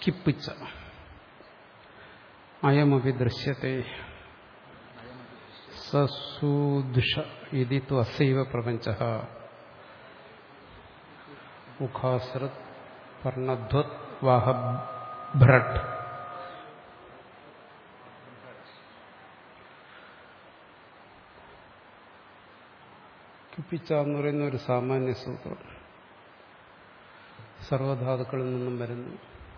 കിപ്പിച്ച അയമപി ദൃശ്യത്തെ സസൂദുഷ ഇതി തു അസൈവ പ്രപഞ്ച മുഖാസൃത് പർണധ്വത് വാഹഭ്രട്ട് കിപ്പിച്ച എന്ന് പറയുന്ന ഒരു സാമാന്യ സൂത്രം സർവധാതുക്കളിൽ നിന്നും വരുന്നു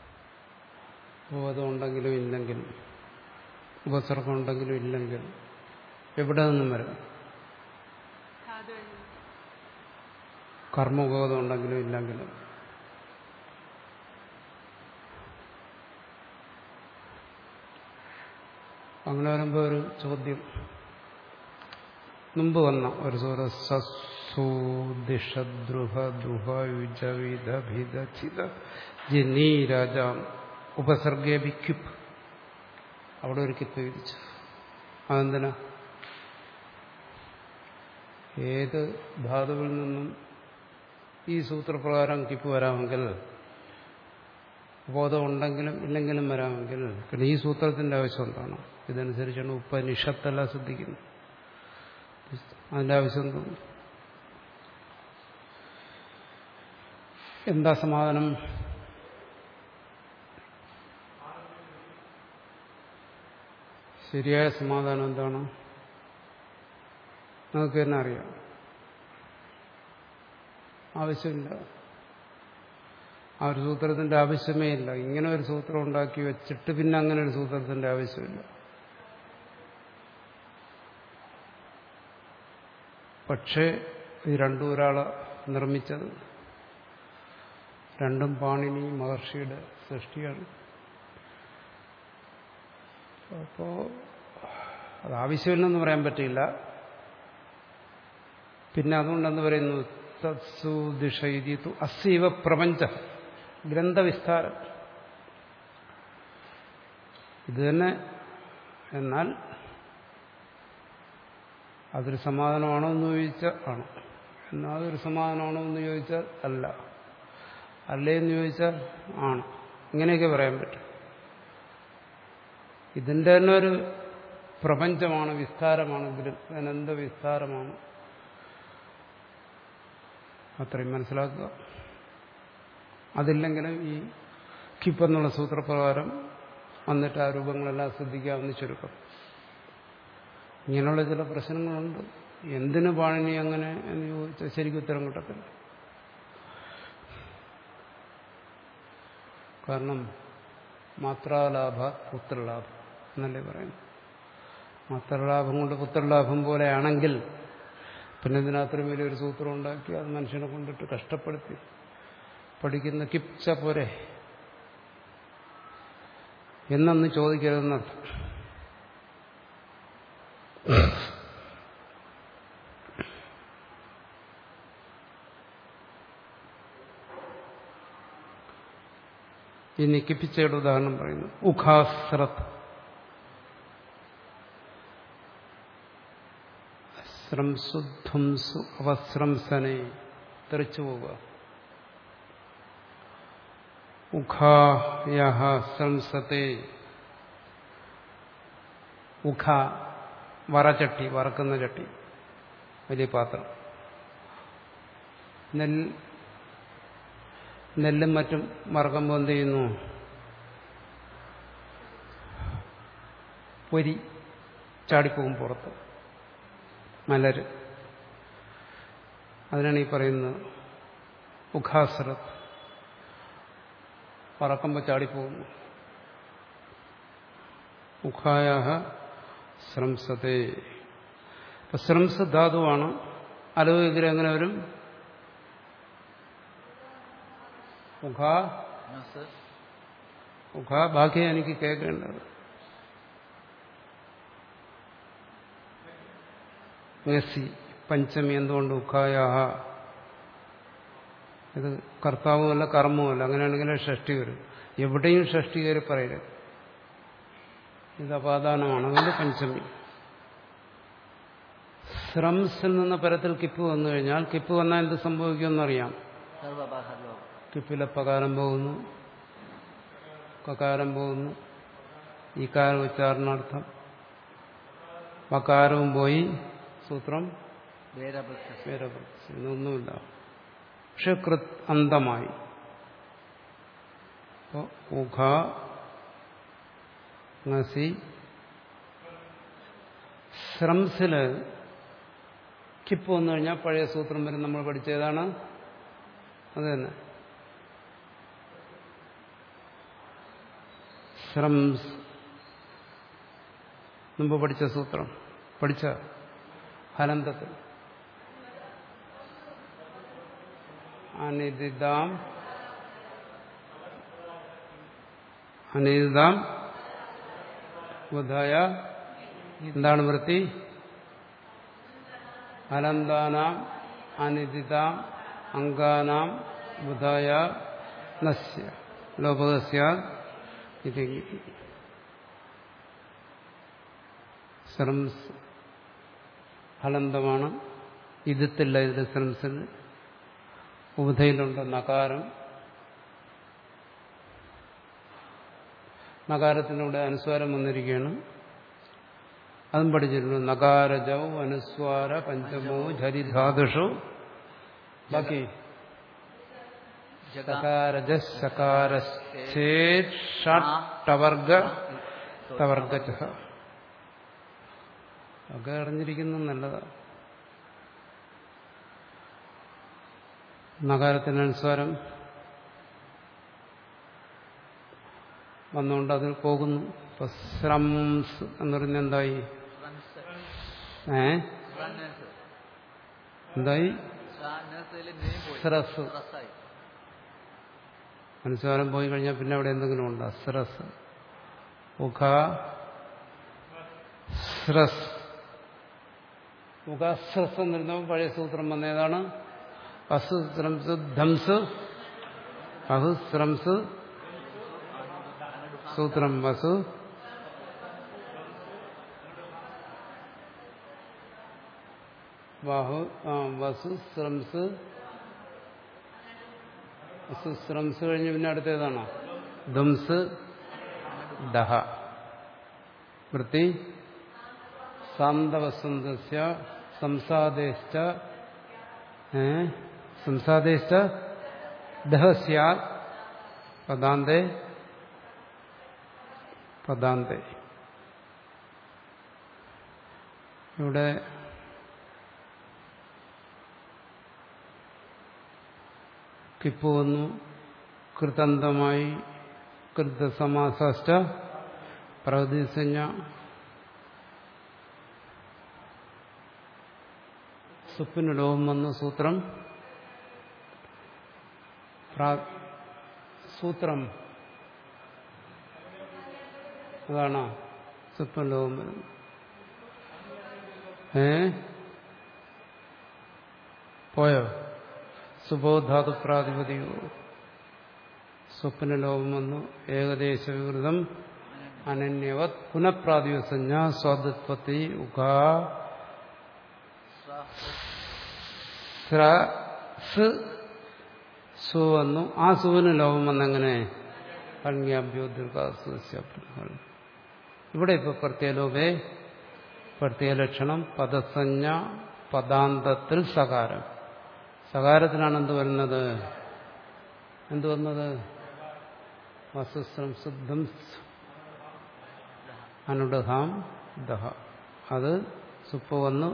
ബോധം ഉണ്ടെങ്കിലും ഇല്ലെങ്കിലും ഉപസർഗം ഉണ്ടെങ്കിലും ഇല്ലെങ്കിലും എവിടെ നിന്നും വരും കർമ്മബോധം ഉണ്ടെങ്കിലും ഇല്ലെങ്കിലും അങ്ങനെ വരുമ്പോൾ ഒരു ചോദ്യം മുമ്പ് വന്ന ഒരു സൂര സൂദിഷദ്രുഹ ദുഹ യുജ വിധ ഭിത ചിത ജനീ രാജ ഉപസർഗേബി ക്യുപ്പ് അവിടെ ഒരു കിപ്പ് വിധിച്ചു അതെന്തിനാ ഏത് ധാതുവിൽ നിന്നും ഈ സൂത്രപ്രകാരം കിപ്പ് വരാമെങ്കിൽ ബോധം ഉണ്ടെങ്കിലും ഇല്ലെങ്കിലും വരാമെങ്കിൽ പിന്നെ ഈ സൂത്രത്തിന്റെ ആവശ്യം എന്താണ് ഇതനുസരിച്ചാണ് ഉപനിഷത്തെല്ലാം ശ്രദ്ധിക്കുന്നത് അതിന്റെ ആവശ്യം തോന്നുന്നു എന്താ സമാധാനം ശരിയായ സമാധാനം എന്താണ് നമുക്ക് തന്നെ അറിയാം ആവശ്യമില്ല ആ ഒരു സൂത്രത്തിന്റെ ആവശ്യമേ ഇല്ല ഇങ്ങനെ ഒരു സൂത്രം ഉണ്ടാക്കി വെച്ചിട്ട് പിന്നെ അങ്ങനെ ഒരു സൂത്രത്തിന്റെ ആവശ്യമില്ല പക്ഷേ ഇത് രണ്ടും ഒരാളെ നിർമ്മിച്ചത് രണ്ടും പാണിനി മഹർഷിയുടെ സൃഷ്ടിയാണ് അപ്പോ അത് ആവശ്യമില്ലെന്ന് പറയാൻ പറ്റില്ല പിന്നെ അതുകൊണ്ടെന്ന് പറയുന്നു തത്സുദിഷൈതു അസീവ പ്രപഞ്ച ഗ്രന്ഥവിസ്താരം ഇത് തന്നെ എന്നാൽ അതൊരു സമാധാനമാണോ എന്ന് ചോദിച്ചാൽ ആണ് എന്നാൽ അതൊരു സമാധാനമാണോ എന്ന് ചോദിച്ചാൽ അല്ല അല്ലേ എന്ന് ചോദിച്ചാൽ ആണ് ഇങ്ങനെയൊക്കെ പറയാൻ പറ്റും ഇതിന്റെ തന്നെ ഒരു പ്രപഞ്ചമാണ് വിസ്താരമാണ് അനന്ത വിസ്താരമാണ് അത്രയും മനസ്സിലാക്കുക അതില്ലെങ്കിലും ഈ കിപ്പെന്നുള്ള സൂത്രപ്രകാരം വന്നിട്ട് ആ രൂപങ്ങളെല്ലാം ശ്രദ്ധിക്കാവുന്ന ചുരുക്കം ഇങ്ങനെയുള്ള ചില പ്രശ്നങ്ങളുണ്ട് എന്തിനു പാണിനി അങ്ങനെ എന്ന് ചോദിച്ചാൽ ശരിക്കും ഉത്തരം കിട്ടത്തില്ല കാരണം മാത്രാലാഭ പുത്രലാഭം എന്നല്ലേ പറയുന്നു മാത്രലാഭം കൊണ്ട് പുത്രലാഭം പോലെയാണെങ്കിൽ പിന്നെ ഇതിനത്രയും വലിയൊരു സൂത്രം ഉണ്ടാക്കി അത് മനുഷ്യനെ കൊണ്ടിട്ട് കഷ്ടപ്പെടുത്തി പഠിക്കുന്ന കിപ്ച പോരെ എന്നൊന്ന് ചോദിക്കരുതെന്നർത്ഥം ഈ നിക്കിപ്പിച്ചയുടെ ഉദാഹരണം പറയുന്നു ഉഖാസ്രത് ശ്രംസുധ്വംസു അവസ്രംസനെ തെറിച്ചു പോവുക ഉഖായ ശ്രംസത്തെ ഉഖ വറചട്ടി വറക്കുന്ന ചട്ടി വലിയ പാത്രം നെല്ല് നെല്ലും മറ്റും മറക്കുമ്പോൾ എന്ത് ചെയ്യുന്നു പൊരി ചാടിപ്പോകും പുറത്ത് മലര് അതിനാണ് ഈ പറയുന്നത് ഉഖാസറത്ത് പറക്കുമ്പോൾ ചാടിപ്പോകുന്നു ഉഖായ ശ്രംസത്തെ ഇപ്പൊ ശ്രംസ ധാതുവാണ് അലോകിൽ എങ്ങനെ വരും ഉഖ ഉഖ ബാക്കി എനിക്ക് കേൾക്കേണ്ടത് ങസി പഞ്ചമി എന്തുകൊണ്ട് ഉഖായാഹ ഇത് കർത്താവുമല്ല കർമ്മവുമല്ല അങ്ങനെയാണെങ്കിൽ ഷഷ്ടി വരും എവിടെയും ഷഷ്ടി കയറി പറയരുത് ഇത് അപാദാനമാണ് അതുകൊണ്ട് പഞ്ചമി ശ്രംസിൽ നിന്ന് പരത്തിൽ കിപ്പ് വന്നു കഴിഞ്ഞാൽ കിപ്പ് വന്നാൽ എന്ത് സംഭവിക്കുമെന്നറിയാം കിപ്പിലെ പകാരം പോകുന്നു കകാരം പോകുന്നു ഈകാര ഉച്ചാരണാർത്ഥം വകാരവും പോയി സൂത്രം വേദവൃക്ഷ വേറെ ഇതൊന്നുമില്ല പക്ഷെ കൃത് അന്തമായി അപ്പോ ഉഖ ngസി ശ്രംസില് കിപ്പ് വന്നു കഴിഞ്ഞാൽ പഴയ സൂത്രം വരെ നമ്മൾ പഠിച്ചതാണ് അത് തന്നെ ശ്രംസ് മുമ്പ് പഠിച്ച സൂത്രം പഠിച്ച ഹലന്തത്തിൽ അനിദിതാം അനിദിതാം ബുധായ എന്താണ് വൃത്തി അനന്താനാം അനിദിതാം അങ്കാനാം ബുധായ നസ്യ ലോപകസ്യ ഇത് ശ്രംസ് ഹലന്തമാണ് ഇതിത്തില്ല ഇതിൽ ശ്രംസിൽ ഉപധയിലുണ്ട് നകാരം നകാരത്തിലൂടെ അനുസ്വാരം വന്നിരിക്കുകയാണ് അതും പഠിച്ചിട്ടുണ്ട് നകാരജൗ അനുസ്വാര പഞ്ചമോ ഝരിധാതുഷു ബാക്കി സകാരജ സകാരശ്ചേഷവർഗ തവർഗജ ഒക്കെ അറിഞ്ഞിരിക്കുന്നത് നല്ലതാണ് നഗരത്തിനനുസ്വാരം വന്നുകൊണ്ട് അതിൽ പോകുന്നു ഇപ്പൊ ശ്രംസ് എന്ന് പറയുന്നത് എന്തായി ഏ എന്തായി സ്രസ് അനുസ്വാരം പോയി കഴിഞ്ഞാൽ പിന്നെ അവിടെ എന്തെങ്കിലും ഉണ്ടോ സ്രസ് മുഖ സ്രസ് മുഖസ്രസ് എന്നിരുന്നപ്പോൾ പഴയ സൂത്രം വന്നേതാണ് അസു ശ്രംസ് ധംസ് അഹു ശ്രംസ് സൂത്രം വസു ബാഹു ആ വസു ശ്രംസ് വസു ശ്രംസ് കഴിഞ്ഞ് പിന്നെ അടുത്തേതാണോ ധംസ് ദഹ വൃത്തി സാന്തവസന്തസ്യ സംസാദേശ്ച സംസാദേശ്ച ദഹസ്യാ പദാന്തേ പദാന്തേ ഇവിടെ കിപ്പ് വന്നു കൃതന്തമായി കൃതസമാസ പ്രകൃതിസഞ്ജ സുപ്പിന് ലോകം വന്നു സൂത്രം സൂത്രം അതാണ് സുപ്പൻ ലോകം വരുന്നത് ഏ പോയോ സുബോധാതു പ്രാതിപതിയോ സ്വപ്ന ലോകം വന്നു ഏകദേശ വികൃതം അനന്യവത് പുനഃപ്രാതിപസഞ്ജ സ്വാദുത്പത്തി ഉഗാ സു വന്നു ആ സുവിന് ലോകം വന്നെങ്ങനെ കണ്യാഭ്യോ ദീർഘാസു ഇവിടെ ഇപ്പൊ പ്രത്യേലോപേ പ്രത്യയലക്ഷണം പദസഞ്ജ പദാന്തത്തിൽ സകാരം സകാരത്തിനാണ് എന്ത് വരുന്നത് എന്ത് വന്നത് വസുസ്രം ശുദ്ധം അനുഡഹാം ദഹ അത് സുപ്പ് വന്ന്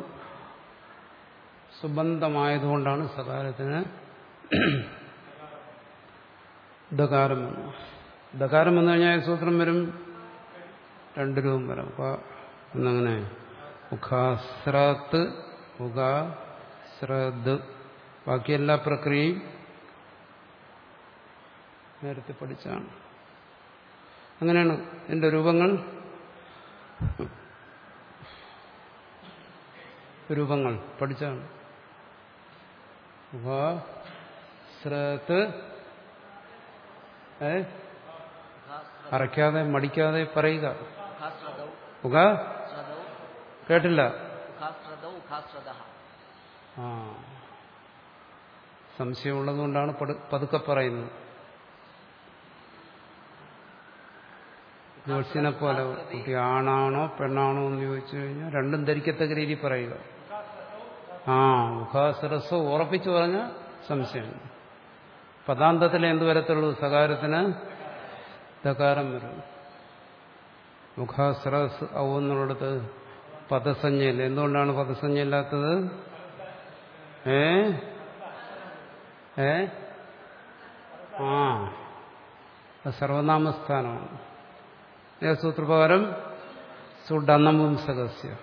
സുബന്ധമായതുകൊണ്ടാണ് സകാരത്തിന് ദകാരം വന്നു ദകാരം വന്നു കഴിഞ്ഞാൽ സൂത്രം വരും രണ്ട് രൂപം വരും അപ്പൊ എന്നങ്ങനെ മുഖാസ്രത്ത് മുഖ ശ്രദ് ബാക്കി എല്ലാ പ്രക്രിയയും നേരത്തെ പഠിച്ചാണ് അങ്ങനെയാണ് എന്റെ രൂപങ്ങൾ രൂപങ്ങൾ പഠിച്ചാണ് ഉപ ശ്രത്ത് ഏ അറയ്ക്കാതെ മടിക്കാതെ പറയുക ഉക കേട്ടില്ല ആ സംശയമുള്ളതുകൊണ്ടാണ് പതുക്കെ പറയുന്നത് ജ്യോത്സ്യനെ പോലെ കുട്ടി ആണാണോ പെണ്ണാണോ എന്ന് ചോദിച്ചു കഴിഞ്ഞാൽ രണ്ടും ധരിക്കത്തക്ക രീതിയിൽ പറയുക ആ മുഖാസരസ് ഉറപ്പിച്ചു പറഞ്ഞ സംശയം പദാന്തത്തിൽ എന്ത് വരത്തുള്ളൂ സകാരത്തിന് ദകാരം വരും മുഖാസരസ് ഔ എന്നുള്ളിടത്ത് പദസഞ്ജയില്ല എന്തുകൊണ്ടാണ് പദസഞ്ജ ഇല്ലാത്തത് ഏ ഏ ആ അത് സർവനാമസ്ഥാനമാണ് ഏ സൂത്രപ്രകാരം സുഡന്നമുംസകസ്യ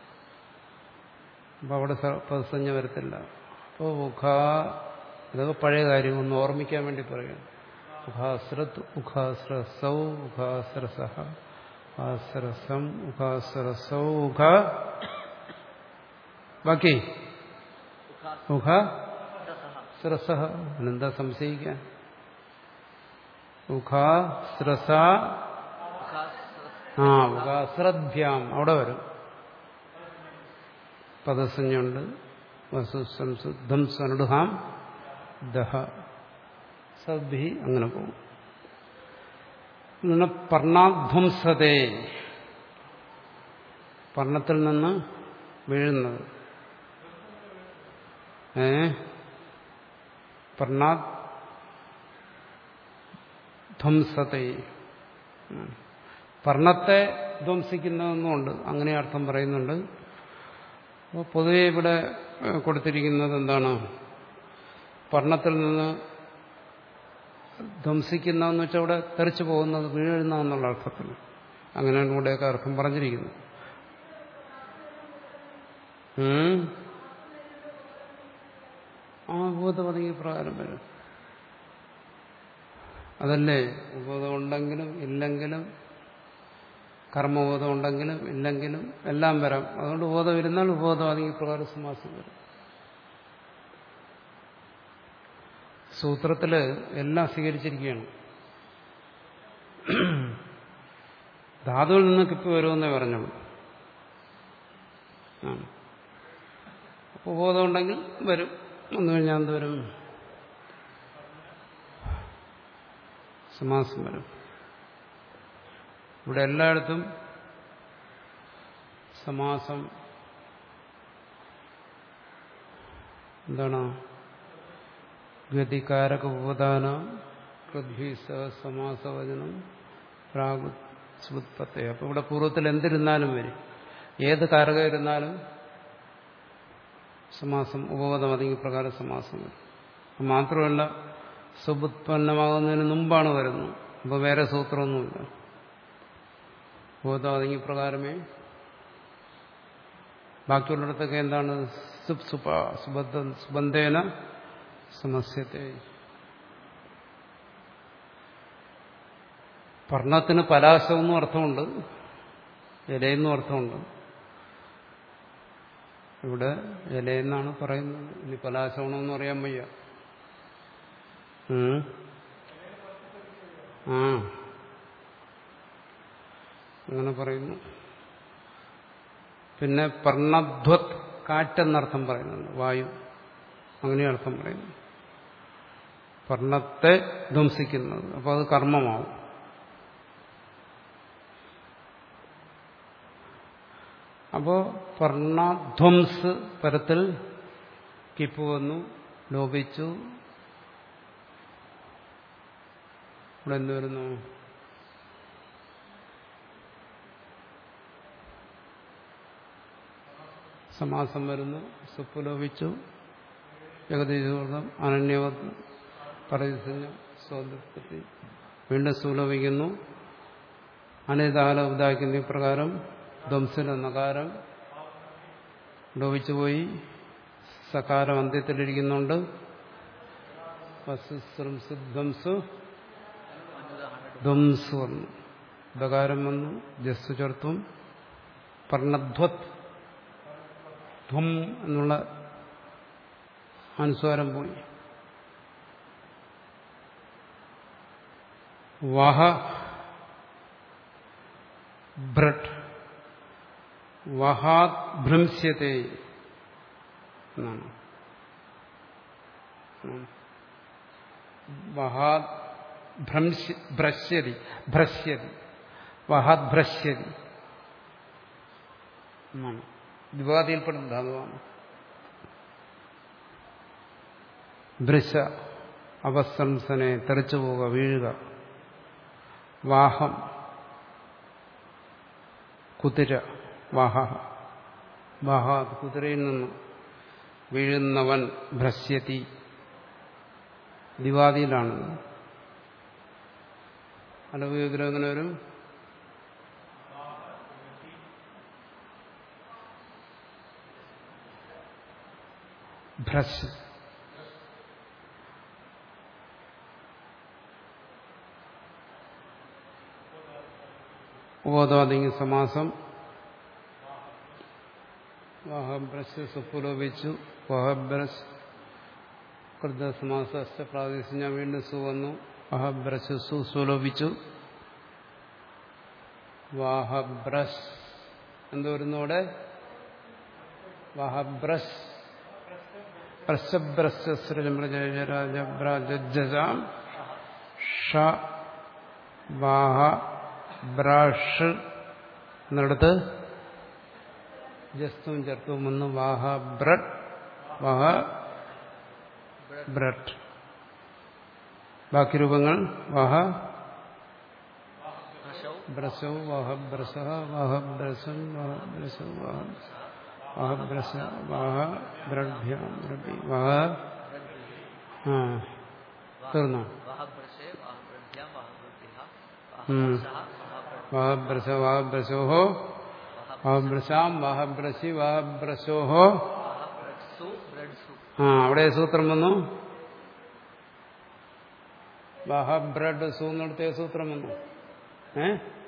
അപ്പൊ അവിടെ പദസഞ്ജ വരത്തില്ല അപ്പോൾ മുഖ ഇതൊക്കെ പഴയ കാര്യം ഒന്ന് ഓർമ്മിക്കാൻ വേണ്ടി പറയുന്നു മുഖാസ്രത് മുഖാസ്രസൗ മുഖാസ്രസഹ ഉഖാസരസം ഉഖാസരസൗ ഉഖ ബാക്കി ഉഖ സ്രസഹ അനെന്താ സംശയിക്കാൻ ഉഖാസ്രസ ആ ഉഖാസ്രഭ്യാം അവിടെ വരും പദസഞ്ജുണ്ട് വസുസം സനുഡുഹാം ദഹ സദ്ഭി അങ്ങനെ പോകും പർണാധ്വംസതേ പർണത്തിൽ നിന്ന് വീഴുന്നത് ഏ പർണാധ്വംസതേ പർണത്തെ ധ്വംസിക്കുന്നതെന്നുണ്ട് അങ്ങനെ അർത്ഥം പറയുന്നുണ്ട് അപ്പോൾ പൊതുവെ ഇവിടെ കൊടുത്തിരിക്കുന്നത് എന്താണ് പർണത്തിൽ നിന്ന് ധ്വംസിക്കുന്നതെന്ന് വെച്ചാൽ അവിടെ തെറിച്ചു പോകുന്നത് വീഴുന്ന എന്നുള്ള അർത്ഥത്തിൽ അങ്ങനെയാണ് ഇവിടെയൊക്കെ അർത്ഥം പറഞ്ഞിരിക്കുന്നത് ആ ഭൂതപതി പ്രകാരം വരും അതല്ലേ ഉപബോധം ഉണ്ടെങ്കിലും ഇല്ലെങ്കിലും കർമ്മബോധം ഉണ്ടെങ്കിലും ഇല്ലെങ്കിലും എല്ലാം വരാം അതുകൊണ്ട് ബോധം ഇരുന്നാൽ ഉപബോധവാദി പ്രകാരം സമാസം വരും സൂത്രത്തില് എല്ലാം സ്വീകരിച്ചിരിക്കുകയാണ് ധാതുവിൽ നിന്ന് കിപ്പ് വരുമെന്നേ പറഞ്ഞുള്ളൂ അപ്പോൾ ബോധമുണ്ടെങ്കിൽ വരും വന്നു കഴിഞ്ഞാൽ എന്ത് വരും സമാസം വരും ഇവിടെ എല്ലായിടത്തും സമാസം എന്താണ് ഗതികാരക ഉപദാന പൃഥ്വീസ സമാസവചനം പ്രാഗ് സുത്പത്തെ അപ്പൊ ഇവിടെ പൂർവ്വത്തിൽ എന്തിരുന്നാലും വരും ഏത് കാരകം ഇരുന്നാലും സമാസം ഉപബോധം അതെങ്കിൽ പ്രകാരം സമാസം വരും മാത്രമല്ല സുബുത്പന്നമാകുന്നതിന് മുമ്പാണ് വരുന്നത് അപ്പോൾ വേറെ സൂത്രമൊന്നുമില്ല ബോധം അതെങ്കിൽ പ്രകാരമേ ബാക്കിയുള്ളിടത്തൊക്കെ എന്താണ് സുപ് സുപ സുബദ്ധ സുബന്ധേന സമസ്യത്തെ പർണത്തിന് പലാശമെന്നും അർത്ഥമുണ്ട് ഇലയെന്നും അർത്ഥമുണ്ട് ഇവിടെ ഇലയെന്നാണ് പറയുന്നത് ഇനി പലാശമാണോന്ന് അറിയാൻ വയ്യ ആ അങ്ങനെ പറയുന്നു പിന്നെ പർണധ്വത് കാറ്റെന്നർത്ഥം പറയുന്നുണ്ട് വായു അങ്ങനെ അർത്ഥം പറയുന്നു പർണത്തെ ധ്വംസിക്കുന്നത് അപ്പോൾ അത് കർമ്മമാവും അപ്പോ പർണധ്വംസ് പരത്തിൽ കിപ്പ് വന്നു ലോപിച്ചു ഇവിടെ എന്ത് വരുന്നു സമാസം വരുന്നു സുപ്പ് ലോപിച്ചു ജഗതീശ്വരം അനന്യവത് പറയുന്ന സ്വാതന്ത്ര്യത്തിൽ വീണ്ടും സുലോപിക്കുന്നു അനേതാല ഉദാഹിക്കുന്ന ഇപ്രകാരം ധ്വംസന നകാരം ലോപിച്ചുപോയി സകാരം അന്ത്യത്തിലിരിക്കുന്നുണ്ട് ധ്വംസു ധ്വംസു വന്നു ദകാരം വന്നു ജസ്സു ചേർത്തും പർണധ്വത് ധ്വം എന്നുള്ള അനുസ്വാരം പോയി വഹ ഭ്രട്ട് വഹാത് ഭ്രംസ്യത്തെ എന്നാണ് വഹാത് ഭ്രംസ്യ ഭ്രശ്യതി ഭ്രശ്യതി വഹദ്ഭ്രശ്യതി എന്നാണ് ദ്വിവാദിയിൽപ്പെടുന്ന ധാതുവാണ് ഭൃശ അവസംസനെ തെറിച്ചു പോവുക വീഴുക വാഹം കുതിര വാഹ വാഹ കുതിരയിൽ നിന്ന് വീഴുന്നവൻ ഭ്രശ്യതി ദിവാദിയിലാണ് അലവുഗ്രഹം എങ്ങനെ വരും ഭ്രശ് ഉപോധാദിങ് സമാസം വാഹബ്രസ് സുപ്പുലോപിച്ചു വാഹബ്രസ് കൃതസമാസ പ്രാദേശിക ഞാൻ വീണ്ടും സു വന്നു വാഹബ്രസ് സു സുലോപിച്ചു വാഹബ്രസ് എന്ത് വരുന്നു അവിടെ വാഹബ്രസ് പ്രസബ്രസ്രജം ഷ വാഹ ബ്രാഷ് എന്നിടത്ത് ജസ്തും ചർത്തും വന്ന് വാഹ ബ്രഡ് വാഹ ബ്രഡ് ബാക്കി രൂപങ്ങൾ വാഹ ബ്രസൗ വാഹ ബ്രസ വാഹ ബ്രസം വാഹ ബ്രസൗ വാഹ വാഹ ബ്രസ വാഹ ബ്രഡ്ഭ്യാം ബ്രഡ്ഭി വാഹ ആ തീർന്നോ വാഹബ്രസ വാഹബ്രസോഹോ വാഹബ്രസാം വാഹബ്രസി വാഹബ്രസോഹോ ആ അവിടെ സൂത്രം വന്നു വാഹബ്രഡ് സൂ എന്നിടത്തെ സൂത്രം വന്നു ഏ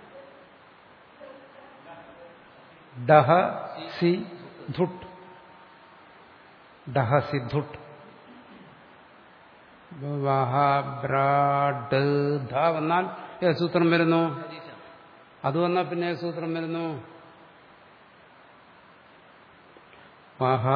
ഡഹ സി ധുട്ട് ഡഹ സി ധുട്ട് വഹബ്രാഡ് ധ വന്നാൽ ഏത് സൂത്രം വരുന്നു അത് വന്നാൽ പിന്നെ ഏത് സൂത്രം വരുന്നു വഹ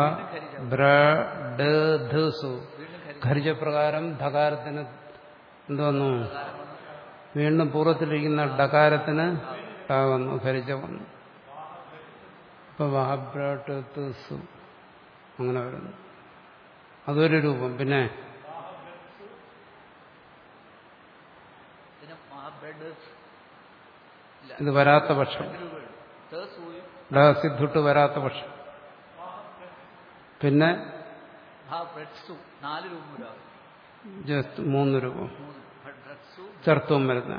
ബ്രഡ് സു ഖരിജപ്രകാരം ധകാരത്തിന് എന്ത് വന്നു വീണ്ടും പൂർവ്വത്തിലിരിക്കുന്ന ഡകാരത്തിന് ട വന്നു ഖരിജ വന്നു ഇപ്പൊ വഹബ്രഡ് സു അങ്ങനെ വരുന്നു അതൊരു രൂപം പിന്നെ ഇത് വരാത്ത പക്ഷം സിദ്ധുട്ട് വരാത്ത പക്ഷം പിന്നെ നാല് രൂപ ജസ്റ്റ് മൂന്ന് രൂപം ചർത്തവും വരുന്ന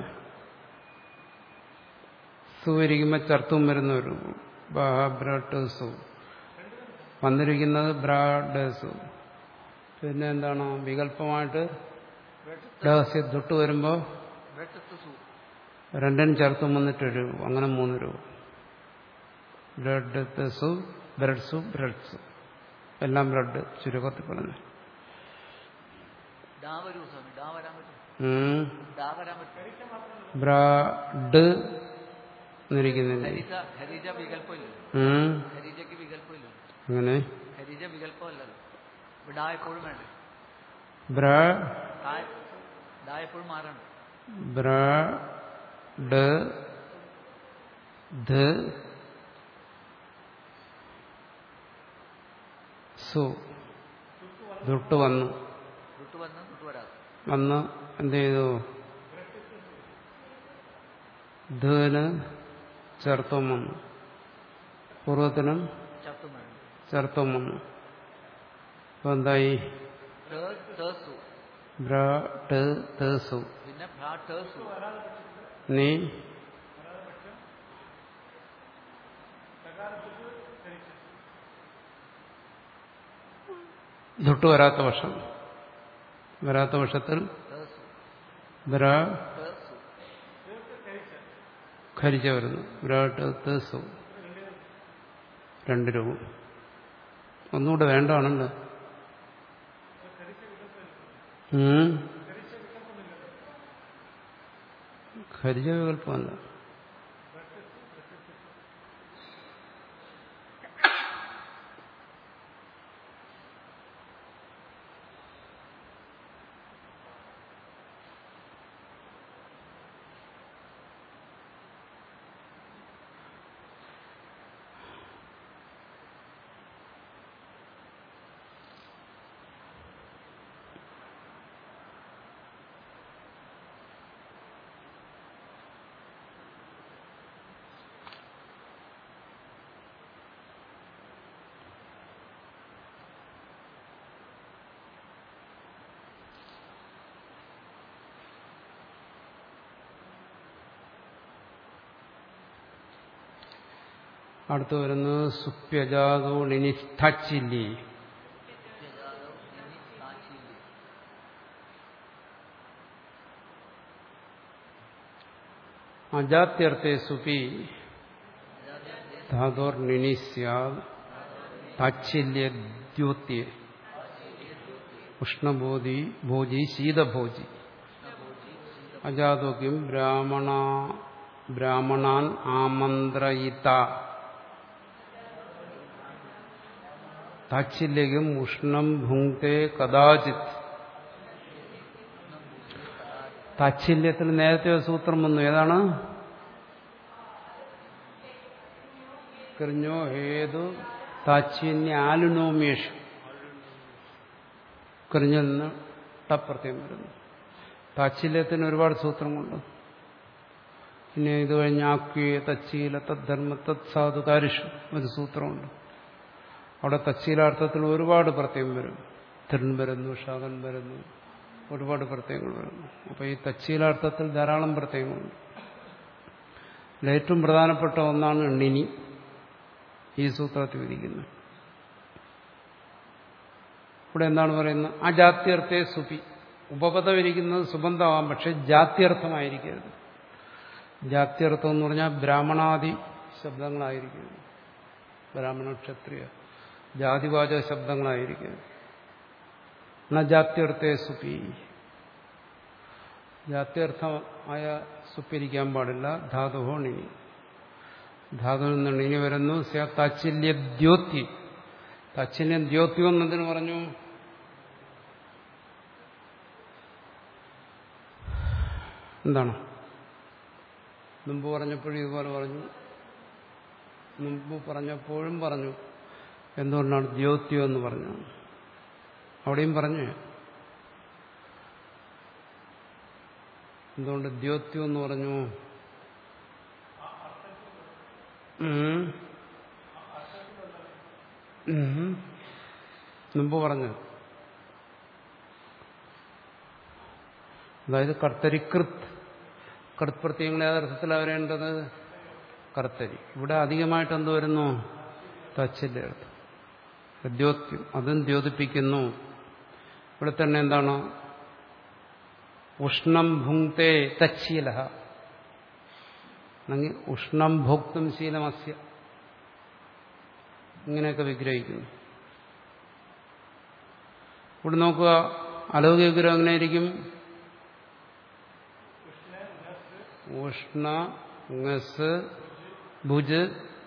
സു ഇരിക്കുമ്പോൾ ചർത്തവും വരുന്ന ഒരു രൂപം ബ്രാട്ട് സു വന്നിരിക്കുന്നത് ബ്രാഡ് സു പിന്നെ എന്താണ് വികല്പമായിട്ട് സിദ്ധുട്ട് വരുമ്പോൾ രണ്ടിനും ചേർത്തും വന്നിട്ട് ഒരു രൂപ അങ്ങനെ മൂന്ന് രൂപ ബ്രെഡ് സു ബ്രെഡ് സു ബ്രെഡ് സു എല്ലാം ബ്രെഡ് ചുരുക്കത്തിൽ പറഞ്ഞു ബ്രാഡ് എന്നിരിക്കുന്നില്ല അങ്ങനെ ബ്രാഡ് ധ സു തൊട്ട് വന്നു വന്ന് എന്ത് ചെയ്തു ധന് ചേർത്തം വന്നു പൂർവത്തിനും ചേർത്തം വന്നു അപ്പൊ എന്തായി സു നീ തൊട്ട് വരാത്ത വർഷം വരാത്ത വർഷത്തിൽ ഖരിച്ച വരുന്നു വിരാട്ട് സു രണ്ട് രൂപം ഒന്നുകൂടെ വേണ്ടാണല്ലോ ഖരിജ വികല്പമല്ല അടുത്ത് വരുന്നത് സുപ്യജാതോ നിനിഷ്ഠില്ലി അജാത്യർത്ഥേ സുപി ധാതോർ നിനി സ്യാദ് താച്ഛല്യദ്യോത്യ ഉഷ്ണബോധി ഭോജി ശീതഭോജി അജാതോക്യം ബ്രാഹ്മണ ബ്രാഹ്മണാൻ ആമന്ത്രയിത താച്ഛല്യം ഉഷ്ണം ഭുങ്ക്തേ കഥാചിത് താച്ഛല്യത്തിൽ നേരത്തെ ഒരു സൂത്രം വന്നു ഏതാണ് കൃഞ്ഞോ ഹേതു താച്ഛന്യ ആലുനോമേഷു കൃഞ്ഞിൽ നിന്ന് ടപ്രത്യം വരുന്നു താച്ഛല്യത്തിന് ഒരുപാട് സൂത്രങ്ങളുണ്ട് പിന്നെ ഇത് കഴിഞ്ഞ് ആക്വേ തച്ചീല തദ്ധർമ്മ തത്സാധു കാരിഷു ഒരു സൂത്രമുണ്ട് അവിടെ തച്ചീലാർത്ഥത്തിൽ ഒരുപാട് പ്രത്യയം വരും തിരൺ വരുന്നു ഷാകൻ വരുന്നു ഒരുപാട് പ്രത്യയങ്ങൾ വരുന്നു അപ്പോൾ ഈ തച്ചീലാർത്ഥത്തിൽ ധാരാളം പ്രത്യയങ്ങളുണ്ട് അതിൽ ഏറ്റവും പ്രധാനപ്പെട്ട ഒന്നാണ് ണിനി ഈ സൂത്രത്തിൽ വിധിക്കുന്നത് ഇവിടെ എന്താണ് പറയുന്നത് അജാത്യർത്ഥേ സുപി ഉപപദം ഇരിക്കുന്നത് സുബന്ധമാവാം പക്ഷെ ജാത്യർത്ഥമായിരിക്കരുത് ജാത്യർത്ഥം എന്ന് പറഞ്ഞാൽ ബ്രാഹ്മണാദി ശബ്ദങ്ങളായിരിക്കുന്നു ബ്രാഹ്മണ ക്ഷത്രിയ ജാതിവാചക ശബ്ദങ്ങളായിരിക്കുന്നു ന ജാത്യർത്ഥേ സുപി ജാത്യർത്ഥമായ സുപ്പിരിക്കാൻ പാടില്ല ധാതുഹോ ണിനി ധാതുവിൽ നിന്ന് ഇനി വരുന്നു താച്ഛല്യ ദ്യോത്തി താച്ഛല്യം ദ്യോത്യം എന്നതിന് പറഞ്ഞു എന്താണ് മുമ്പ് പറഞ്ഞപ്പോഴും ഇതുപോലെ പറഞ്ഞു മുമ്പ് പറഞ്ഞപ്പോഴും പറഞ്ഞു എന്തുകൊണ്ടാണ് ദ്യോത്യം എന്ന് പറഞ്ഞു അവിടെയും പറഞ്ഞു എന്തുകൊണ്ട് ദ്യോത്യം എന്ന് പറഞ്ഞു മുമ്പ് പറഞ്ഞു അതായത് കർത്തരികൃത് കൃത് പ്രത്യയങ്ങൾ ഏതർത്ഥത്തിലാണ് വരേണ്ടത് കർത്തരി ഇവിടെ അധികമായിട്ട് എന്ത് വരുന്നു തച്ചിന്റെ അർത്ഥം ദ്യോത്യം അതും ദ്യോതിപ്പിക്കുന്നു ഇവിടെ തന്നെ എന്താണ് ഉഷ്ണം ഭുങ്ക്തേ തച്ഛീല അല്ലെങ്കിൽ ഉഷ്ണം ഭോക്തും ശീലമസ്യ ഇങ്ങനെയൊക്കെ വിഗ്രഹിക്കുന്നു ഇവിടെ നോക്കുക അലൗകിക വിഗ്രഹം എങ്ങനെയായിരിക്കും ഉഷ്ണ ngസ് ഭുജ്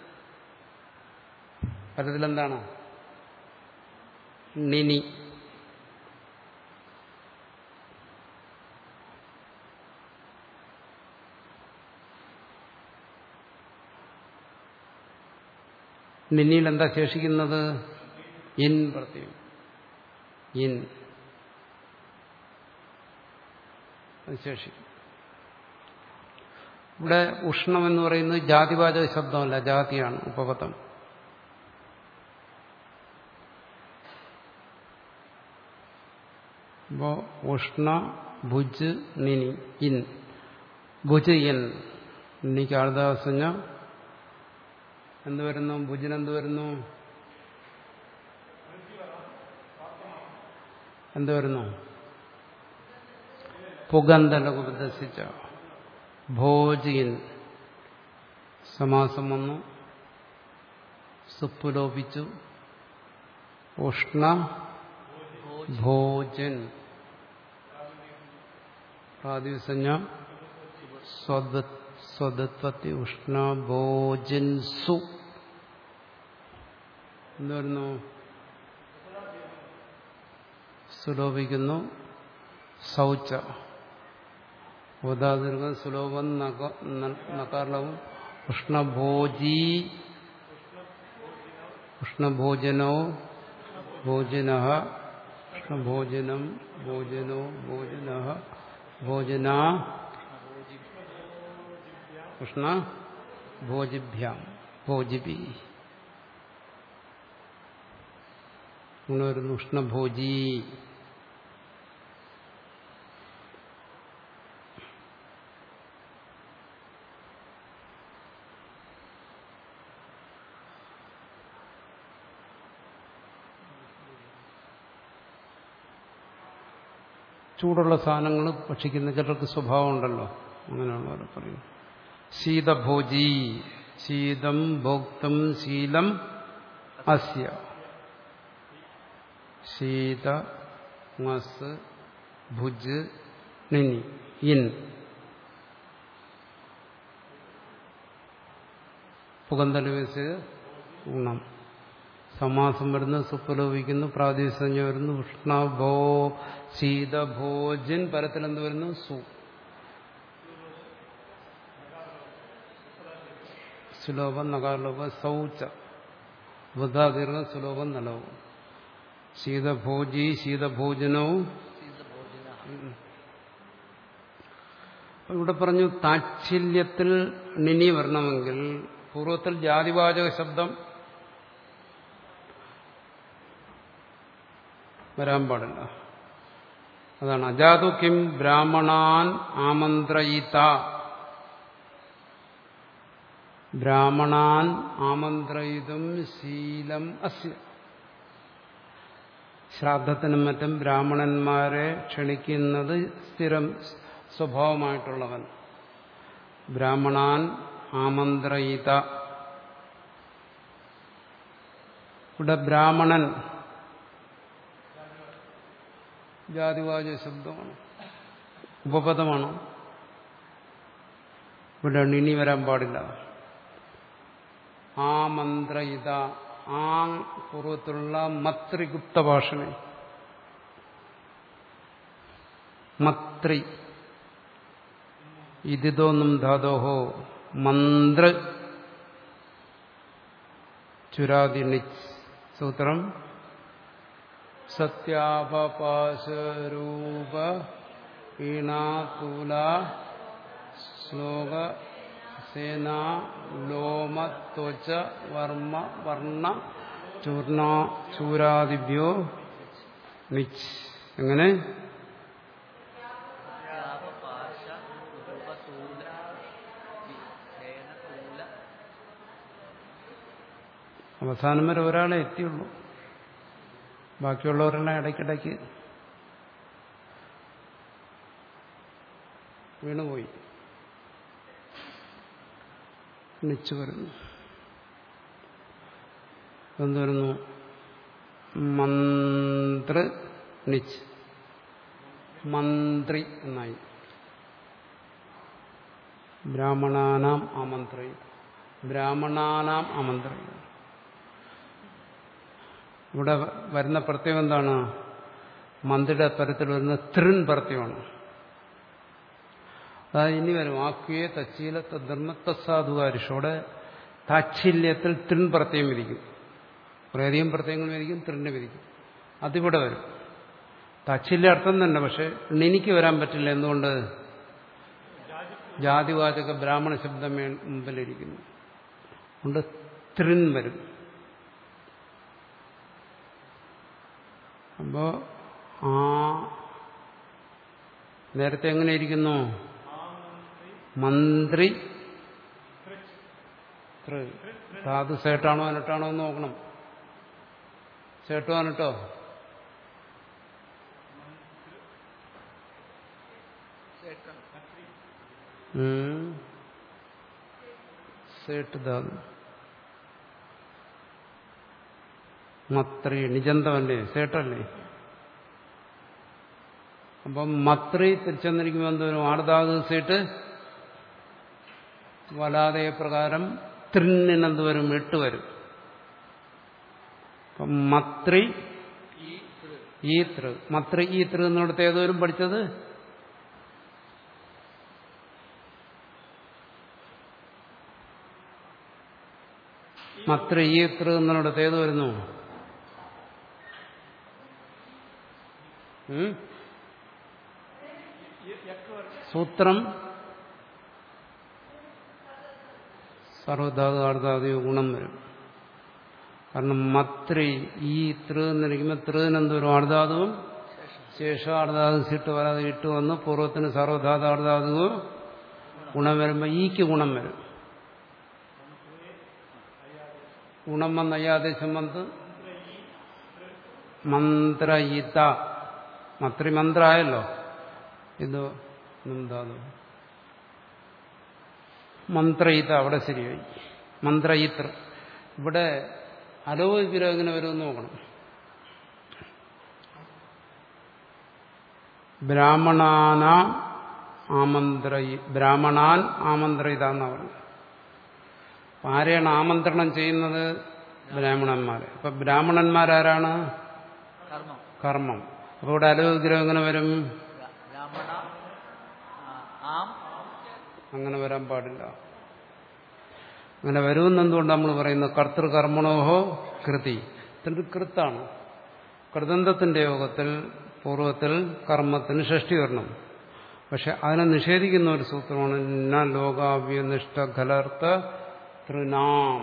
പരത്തിലെന്താണ് നിനി നിന്നിയിൽ എന്താ ശേഷിക്കുന്നത് ഇൻ പ്രത്യം ഇൻ അത് ശേഷിക്കും ഇവിടെ ഉഷ്ണം എന്ന് പറയുന്നത് ജാതിവാചക ശബ്ദമല്ല ജാതിയാണ് ഉപപദം അപ്പോ ഉഷ്ണ ഭുജ് നിനി ഇൻ ഭുജ് ഇൻ നിക്ക് ആൾദാസഞ്ഞ എന്ത് വരുന്നു ഭുജിന് എന്ത് വരുന്നു എന്ത് വരുന്നു പുഗന്ധലകുപദർശിച്ച ഭോജിൻ സമാസം വന്നു സുപ്പുലോപിച്ചു ഉഷ്ണ ഭോജൻ പ്രാതിസഞ്ജ സ്വദത്വത്തി ഉഷ്ണ ഭോജൻ സു എന്ത് വരുന്നു സുലോപിക്കുന്നു ശൗച ഉദാദീർഘം സുലോഭം നകാർലവും ഉഷ്ണഭോജി ഉഷ്ണഭോജനോ ഭോജന ഉഷ്ണഭോജനം ഭോജനോ ഭോജന ഭോജന ഉഷ്ണ ഭോജിഭ്യാം ഭോജിബി അങ്ങനെ വരുന്നു ഉഷ്ണഭോജി ചൂടുള്ള സാധനങ്ങൾ ഭക്ഷിക്കുന്ന ചിലർക്ക് സ്വഭാവം ഉണ്ടല്ലോ അങ്ങനെയുള്ളവർ പറയും ശീതഭോജി ശീതം ഭോക്തം ശീലം അസ്യ ശീത മസ് ഭുജ് നിനി ഇൻ പുകന്തലവേസ് ഗുണം സമാസം വരുന്നു സുപ്പലോപിക്കുന്നു പ്രാദേശിക വരുന്നു ഉഷ്ണ ഭോ ശീത ഭോജൻ പരത്തിലെന്ത് വരുന്നു സു സുലോഭം നകാരലോഭം സൗച്ച ബുദ്ധാതീർഘം സുലോഭം നലവും ശീതഭോജി ശീതഭോജനവും ഇവിടെ പറഞ്ഞു താച്ഛല്യത്തിൽ നിനി വരണമെങ്കിൽ പൂർവ്വത്തിൽ ജാതിവാചക ശബ്ദം വരാൻ പാടില്ല അതാണ് അജാതു കിം ബ്രാഹ്മണാൻ ആമന്ത്രയിത ബ്രാഹ്മണാൻ ആമന്ത്രയിതും ശീലം അസ്യ ശ്രാദ്ധത്തിനും മറ്റും ബ്രാഹ്മണന്മാരെ ക്ഷണിക്കുന്നത് സ്ഥിരം സ്വഭാവമായിട്ടുള്ളവൻ ബ്രാഹ്മണാൻ ആമന്ത്രയിത ഇവിടെ ബ്രാഹ്മണൻ ജാതിവാചക ശബ്ദമാണ് ഉപപദമാണ് ഇവിടെ നിനി വരാൻ പാടില്ല ആ മന്ത്രയിത ആ പൂർവ്വത്തിലുള്ള മത്രിഗുപ്ത ഭാഷണെ മത്രി ഇതിതൊന്നും ധാതോഹോ മന്ത്ര ചുരാദിണിച്ച് സൂത്രം സത്യാപപാശരൂപ വീണാതൂല ശ്ലോക സേന ലോമ ത്വച വർമ്മ വർണ്ണ ചൂർണ ചൂരാദിഭ്യോ നിച്ച് എങ്ങനെ പാശ രൂപതൂല സേനതൂല അവസാനം വരെ ഒരാളെ എത്തിയുള്ളൂ ബാക്കിയുള്ളവരെല്ലാം ഇടയ്ക്കിടയ്ക്ക് വീണുപോയി നിച്ചു വരുന്നു എന്ത് വരുന്നു മന്ത്ര നിച്ച് മന്ത്രി എന്നായി ബ്രാഹ്മണാനാം ആമന്ത്രയി ബ്രാഹ്മണാനാം ആമന്ത്രയി ഇവിടെ വരുന്ന പ്രത്യേകം എന്താണ് മന്ത്രിയുടെ തരത്തിൽ വരുന്ന തൃൻ പ്രത്യമാണ് അതായത് ഇനി വരും ആക്വിയെ തച്ചീല തദ്ധർമ്മ തസ്സാധുകാരിഷോടെ താച്ഛല്യത്തിൽ തൃൻ പ്രത്യം വിധിക്കും കുറേയധികം പ്രത്യയങ്ങൾ വിധിക്കും തൃന് വിധിക്കും അതിവിടെ വരും താച്ഛല്യ അർത്ഥം തന്നെ പക്ഷെ എനിക്ക് വരാൻ പറ്റില്ല എന്തുകൊണ്ട് ജാതിവാചക ബ്രാഹ്മണ ശബ്ദം മേ- മുമ്പിലിരിക്കുന്നു അതുകൊണ്ട് തൃൻ വരും അപ്പോ ആ നേരത്തെ എങ്ങനെ ഇരിക്കുന്നു മന്ത്രി തൃ. ധാതു സേട്ടാണോ അനട്ടാണോ എന്ന് നോക്കണം സേട്ടോ അനട്ടോ ഉം. സേട്ട് ധാതു മത്രി നിജന്തമല്ലേ സേട്ടല്ലേ അപ്പം മത്രി തിരിച്ചെന്നിരിക്കുമ്പോൾ എന്തോരും ആർദാത് സീട്ട് വലാതെ പ്രകാരം ത്രിന്നെന്ത് വരും എട്ട് വരും അപ്പം മത്രി ഈ തൃ മത്രി ഈ തൃ എന്നിടത്ത് ഏതോരും പഠിച്ചത് മത്രി ഈ തൃ എന്നിടത്ത് ഏത് വരുന്നു ഉം? സൂത്രം സർവധാതു ആർധാതു ഗുണം വരും കാരണം മത്രി ഈ തൃ എന്നിരിക്കുമ്പോൾ തൃവിനെന്ത് വരും ആർധാതുവും ശേഷം ആർധാതു സിട്ട് വരാതെ ഇട്ട് വന്ന് പൂർവ്വത്തിന് സർവധാതു ആർധാതുവും ഗുണം വരുമ്പോൾ ഈക്ക് ഗുണം വരും ഗുണം വന്ന് അയ്യാദേശം വന്ന് മന്ത്രയിത മന്ത്രി മന്ത്രമായല്ലോ ഇത് ധാതു മന്ത്രയിത്ത അവിടെ ശരിയായി മന്ത്രയിത്ര ഇവിടെ അലോകിഗ്രഹം എങ്ങനെ വരുമെന്ന് നോക്കണം ബ്രാഹ്മണാന ആമന്ത്രയി ബ്രാഹ്മണാൻ ആമന്ത്രയിത എന്നാ പറഞ്ഞത് അപ്പൊ ആരെയാണ് ആമന്ത്രണം ചെയ്യുന്നത് ബ്രാഹ്മണന്മാരെ അപ്പൊ ബ്രാഹ്മണന്മാരാരാണ് കർമ്മം കർമ്മം അപ്പൊ ഇവിടെ അലോകിഗ്രഹം എങ്ങനെ വരും ബ്രാ- ബ്രാഹ്മണ ആ, ആം അങ്ങനെ വരാൻ പാടില്ല അങ്ങനെ വരുമെന്ന് എന്തുകൊണ്ട് നമ്മൾ പറയുന്നത് കർത്തൃകർമ്മണോഹോ കൃതി ഇതിന്റെ കൃത്താണ് കൃതന്തത്തിന്റെ യോഗത്തിൽ പൂർവ്വത്തിൽ കർമ്മത്തിന് ഷഷ്ടി വരണം പക്ഷെ അതിനെ നിഷേധിക്കുന്ന ഒരു സൂത്രമാണ് ന ലോകാവ്യനിഷ്ഠ ഖലർത്ത തൃനാം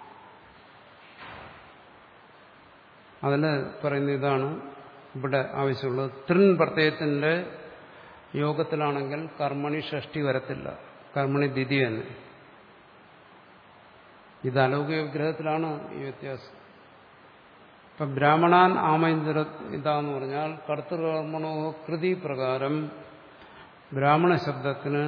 അതിൽ പറയുന്ന ഇതാണ് ഇവിടെ ആവശ്യമുള്ളത് തൃൻ പ്രത്യയത്തിന്റെ യോഗത്തിലാണെങ്കിൽ കർമ്മണി ഷഷ്ടി വരത്തില്ല കർമ്മണി ദ്വിതി തന്നെ ഇത് അലൗകിക വിഗ്രഹത്തിലാണ് ഈ വ്യത്യാസം ഇപ്പൊ ബ്രാഹ്മണാൻ ആമൈന്ദ്ര ഇതാന്ന് പറഞ്ഞാൽ കർത്തൃകർമ്മണോ കൃതി പ്രകാരം ബ്രാഹ്മണ ശബ്ദത്തിന്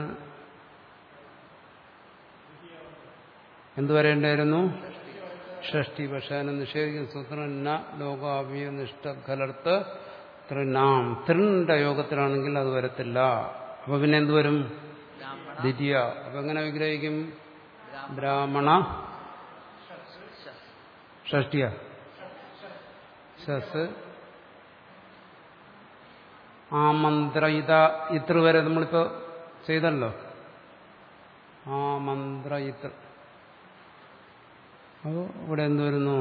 എന്തു വരേണ്ടായിരുന്നു ഷഷ്ടി പക്ഷെ അതിനെ നിഷേധിക്കുന്ന സൂത്രം ന ലോകാവ്യ നിഷ്ഠ ഖലർത്ത് തൃനാം തൃണിന്റെ യോഗത്തിലാണെങ്കിൽ അത് വരത്തില്ല അപ്പൊ പിന്നെ എന്ത് വരും ബ്രാഹ്മണ ദ്വിതീയ അപ്പൊ എങ്ങനെ വിഗ്രഹിക്കും ബ്രാഹ്മണ ബ്രാഹ്മണ ശസ്. ഷഷ്ടിയ ശസ് ആമന്ത്രയിത ഇത്ര വരെ നമ്മളിപ്പോ ചെയ്തല്ലോ ആമന്ത്രയിത്ര അപ്പോ ഇവിടെ എന്ത് വരുന്നു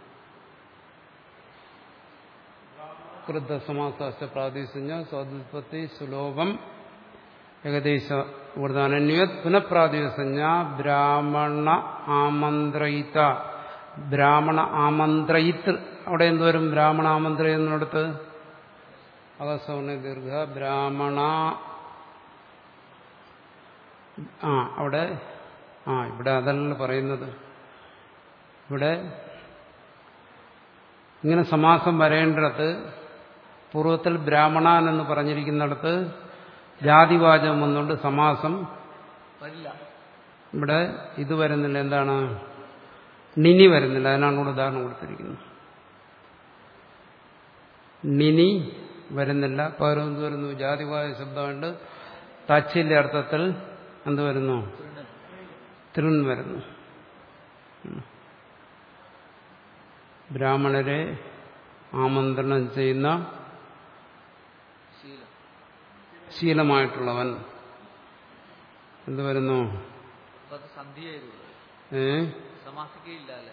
കൃതസമാസ പ്രാദേശിക സ്വാതുപത്തി സുലോഭം ഏകദേശ ഇവിടുന്ന് അനന്യത് പുനഃപ്രാതിസഞ്ജ ബ്രാഹ്മണ ആമന്ത്രയിത ബ്രാഹ്മണ ആമന്ത്രയിത്ത് അവിടെ എന്തുവരും ബ്രാഹ്മണ ആമന്ത്ര എന്നിടത്ത് അകസവർണ ദീർഘ ബ്രാഹ്മണ ആ അവിടെ ആ ഇവിടെ അതല്ല പറയുന്നത് ഇവിടെ ഇങ്ങനെ സമാസം വരേണ്ടിടത്ത് പൂർവ്വത്തിൽ ബ്രാഹ്മണാൻ എന്ന് പറഞ്ഞിരിക്കുന്നിടത്ത് ജാതിവാചകം വന്നുകൊണ്ട് സമാസം വരില്ല ഇവിടെ ഇത് വരുന്നില്ല എന്താണ് നിനി വരുന്നില്ല അതിനാണ് ഇവിടെ ഉദാഹരണം കൊടുത്തിരിക്കുന്നത് നിനി വരുന്നില്ല പകരം എന്ത് വരുന്നു ജാതിവായ ശബ്ദമുണ്ട് താച്ഛല്യ അർത്ഥത്തിൽ എന്ത് വരുന്നു തൃണ് തൃൺ വരുന്നു ഉം. ബ്രാഹ്മണരെ ആമന്ത്രണം ചെയ്യുന്ന ശീലം ശീലമായിട്ടുള്ളവൻ എന്ത് വരുന്നു അപ്പൊ അത് സന്ധി ചെയ്തുള്ളൂ ഏ സമാസിക്കയില്ല അല്ലെ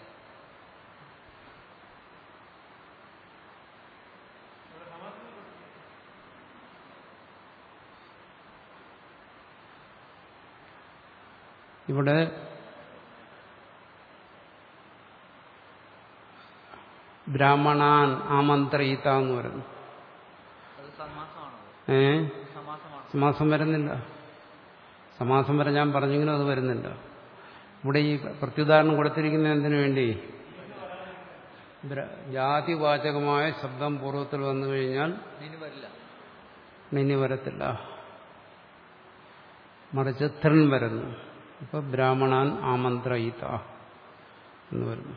ഇവിടെ ബ്രാഹ്മണാൻ ആമന്ത്രയിത്ത എന്ന് വരുന്നു അത് സമാസമാണോ ഏ സമാസമാണോ സമാസം വരുന്നില്ല സമാസം വരെ ഞാൻ പറഞ്ഞെങ്കിലും അത് വരുന്നില്ല ഇവിടെ ഈ പ്രത്യുദാഹരണം കൊടുത്തിരിക്കുന്ന എന്തിനു വേണ്ടി ബ്ര- ജാതിവാചകമായ ശബ്ദം പൂർവ്വത്തിൽ വന്നു കഴിഞ്ഞാൽ ഇനി വരില്ല നിനി വരത്തില്ല മറിച്ച് ത്രിൻ വരുന്നു ഇപ്പൊ ബ്രാഹ്മണാൻ ആമന്ത്രയിത എന്ന് വരുന്നു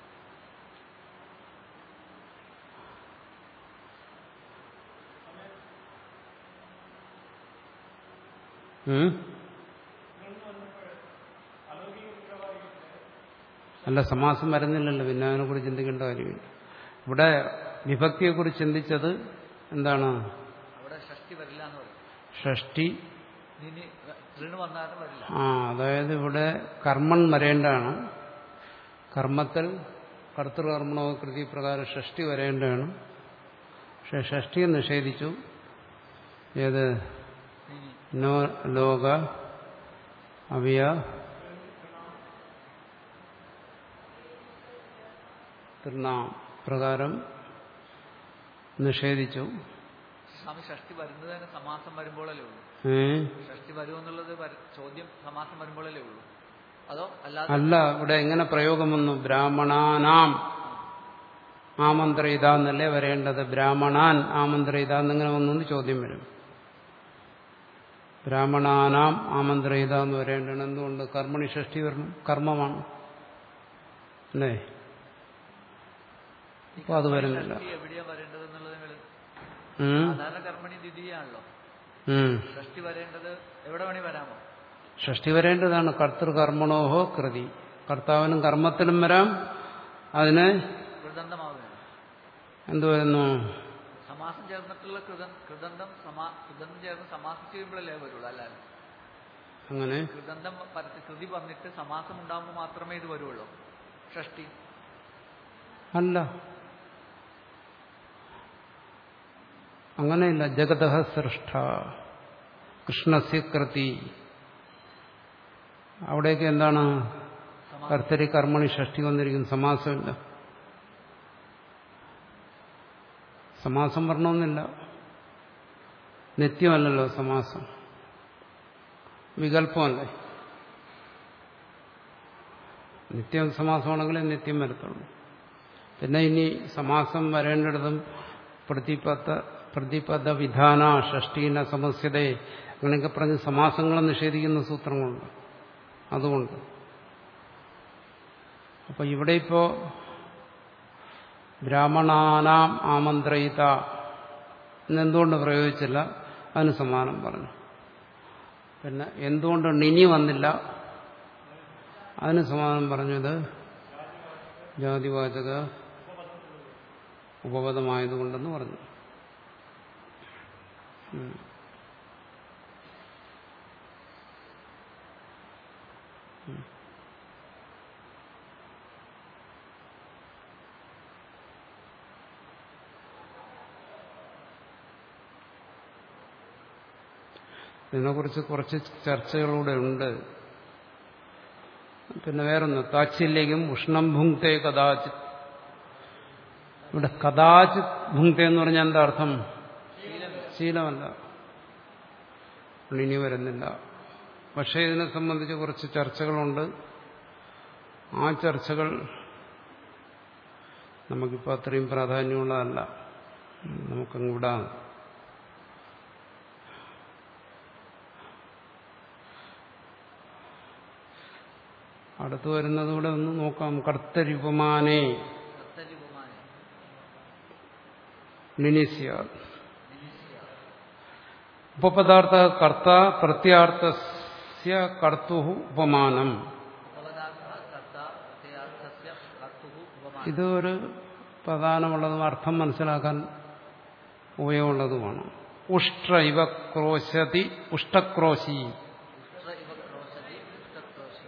ഉം? അല്ല സമാസം വരുന്നില്ലല്ലോ പിന്നെ അതിനെക്കുറിച്ച് ചിന്തിക്കേണ്ട കാര്യമില്ല ഇവിടെ വിഭക്തിയെക്കുറിച്ച് ചിന്തിച്ചത് എന്താണ് അവിടെ ഷഷ്ടി വരില്ല എന്ന് പറയും ഷഷ്ടി ഇനി തൃണ് വന്നാലും വരില്ല ആ അതായത് ഇവിടെ കർമ്മൻ വരേണ്ടതാണ് കർമ്മത്തിൽ കർത്തൃകർമ്മണോ കൃതി പ്രകാരം ഷഷ്ടി വരേണ്ടതാണ് പക്ഷെ ഷഷ്ടിയെ നിഷേധിച്ചു ഏത് ഇനി നോ ലോക അവിയ തൃണാം പ്രകാരം നിഷേധിച്ചു സ്വാമി ഷഷ്ടി വരുന്നത് തന്നെ സമാസം വരുമ്പോഴല്ലേ ഉള്ളൂ ഏ ഷഷ്ടി വരുമെന്നുള്ളത് വര- ചോദ്യം സമാസം വരുമ്പോഴല്ലേ ഉള്ളൂ അതോ അല്ലാതെ അല്ല ഇവിടെ എങ്ങനെ പ്രയോഗം വന്നു ബ്രാഹ്മണാനാം ആമന്ത്രയിത എന്നല്ലേ വരേണ്ടത് ബ്രാഹ്മണാൻ ആമന്ത്രയിത എന്നിങ്ങനെ വന്നു എന്ന് ചോദ്യം വരും ബ്രാഹ്മണാനാം ആമന്ത്രയിത എന്ന് വരേണ്ടതാണ് എന്തുകൊണ്ട് കർമ്മണി ഷഷ്ടി വരണം കർമ്മമാണ് അല്ലേ അപ്പൊ അത് വരുന്നില്ല ഷഷ്ടി എവിടെയാ വരേണ്ടത് എന്നുള്ളത് നിങ്ങൾ ഉം. സാധാരണ കർമ്മണി ദ്വിതീയാണല്ലോ ഉം. ഷഷ്ടി വരേണ്ടത് എവിടെ വേണേ വരാമോ ഷഷ്ടി വരേണ്ടതാണ് കർത്തൃകർമ്മണോഹോ കൃതി കർത്താവിനും കർമ്മത്തിലും വരാം അതിന് കൃതന്തമാവുകയാണ് എന്തു വരുന്നു സമാസം ചേർന്നിട്ടുള്ള കൃതം കൃതന്തം സമാ കൃതന്തം ചേർന്ന് സമാസിച്ച് കഴിയുമ്പോഴല്ലേ വരുള്ളൂ അല്ല അങ്ങനെ കൃതന്തം പരത്തി കൃതി വന്നിട്ട് സമാസം ഉണ്ടാകുമ്പോൾ മാത്രമേ ഇത് വരുള്ളൂ ഷഷ്ടി അല്ല അങ്ങനെയില്ല ജഗത സൃഷ്ട കൃഷ്ണസ്യ കൃതി അവിടേക്ക് എന്താണ് കർത്തരി കർമ്മണി ഷഷ്ടി വന്നിരിക്കുന്നു സമാസമില്ല സമാസം വരണമെന്നില്ല നിത്യമല്ലല്ലോ സമാസം വികല്പമല്ലേ നിത്യം സമാസമാണെങ്കിൽ നിത്യം വരത്തുള്ളൂ പിന്നെ ഇനി സമാസം വരേണ്ടിടത്തും പ്രതിപദ പ്രതിപദ വിധാന ഷഷ്ടീന സമസ്യതേ അങ്ങനെയൊക്കെ പറഞ്ഞ് സമാസങ്ങളെ നിഷേധിക്കുന്ന സൂത്രങ്ങളുണ്ട് അതുകൊണ്ട് അപ്പൊ ഇവിടെ ഇപ്പോ ബ്രാഹ്മണാനാം ആമന്ത്രയിത എന്നെന്തുകൊണ്ട് പ്രയോഗിച്ചില്ല അതിന് സമാനം പറഞ്ഞു പിന്നെ എന്തുകൊണ്ട് നിനി വന്നില്ല അതിന് സമാനം പറഞ്ഞത് ജാതിവാചക ഉപപദമായതുകൊണ്ടെന്ന് പറഞ്ഞു ഉം. ഉം. ഇതിനെക്കുറിച്ച് കുറച്ച് ചർച്ചകളൂടെ ഉണ്ട് പിന്നെ വേറൊന്ന് താച്ചില്ലേക്കും ഉഷ്ണം ഭുങ്ക്തേ കഥാചിത് ഇവിടെ കഥാചിത് ഭുങ്ക്തേ എന്ന് പറഞ്ഞാൽ എന്താ അർത്ഥം ശീലമല്ല ഇനി വരുന്നില്ല പക്ഷേ ഇതിനെ സംബന്ധിച്ച് കുറച്ച് ചർച്ചകളുണ്ട് ആ ചർച്ചകൾ നമുക്കിപ്പോൾ അത്രയും പ്രാധാന്യമുള്ളതല്ല നമുക്കങ്ങ് വിടാം അടുത്തു വരുന്നത് കൂടെ ഒന്ന് നോക്കാം കർത്തരിപമാനേ കർത്തരിപുമാനെ നിനിസ്യ ഉപപദാർത്ഥ കർത്ത പ്രത്യാർത്ഥസ്യ കർത്തുഃ ഉപമാനം ഉപപദാർത്ഥ കർത്ത പ്രത്യാർത്ഥസ്യ കർത്തുഃ ഉപമാനം ഇത് ഒരു പ്രധാനമുള്ളതും അർത്ഥം മനസ്സിലാക്കാൻ ഉപയോഗമുള്ളതുമാണ് ഉഷ്ട്ര ഇവ ക്രോശതി ഉഷ്ടക്രോശി ഉഷ്ട്ര ഇവ ക്രോശതി ഉഷ്ടക്രോശി